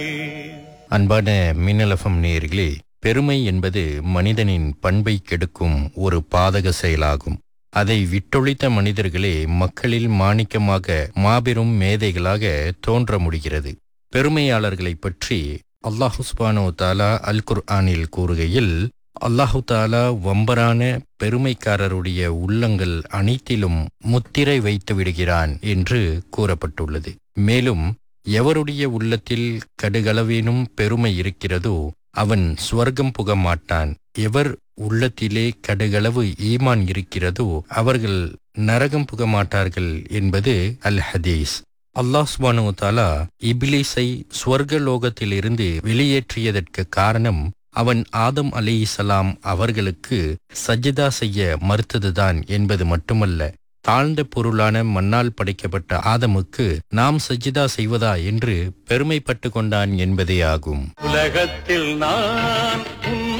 அன்பான மின்னலஃபம் நேயர்களே பெருமை என்பது மனிதனின் பண்பை கெடுக்கும் ஒரு பாதக செயலாகும் அதை விட்டொழித்த மனிதர்களே மக்களில் மாணிக்கமாக மாபெரும் மேதைகளாக தோன்ற முடிகிறது பெருமையாளர்களைப் பற்றி அல்லாஹு சுபானோ தாலா அல் குர்ஆனில் கூறுகையில் அல்லாஹு தாலா வம்பரான பெருமைக்காரருடைய உள்ளங்கள் அனைத்திலும் முத்திரை வைத்து விடுகிறான் என்று கூறப்பட்டுள்ளது மேலும் எவருடைய உள்ளத்தில் கடுகளவேனும் பெருமை இருக்கிறதோ அவன் சுவர்க்கம் புக மாட்டான் எவர் உள்ளத்திலே கடுகளவு ஈமான் இருக்கிறதோ அவர்கள் நரகம் புக மாட்டார்கள் என்பது அல் ஹதீஸ் அல்லாஹ் சுபானு தாலா இபிலிஸை சுவர்க லோகத்திலிருந்து வெளியேற்றியதற்கு காரணம் அவன் ஆதம் அலைஹிசலாம் அவர்களுக்கு சஜிதா செய்ய மறுத்ததுதான் என்பது மட்டுமல்ல தாழ்ந்த பொருளான மண்ணால் படைக்கப்பட்ட ஆதமுக்கு நாம் சஜிதா செய்வதா என்று பெருமைப்பட்டு கொண்டான் என்பதே ஆகும் உலகத்தில் நான் உன்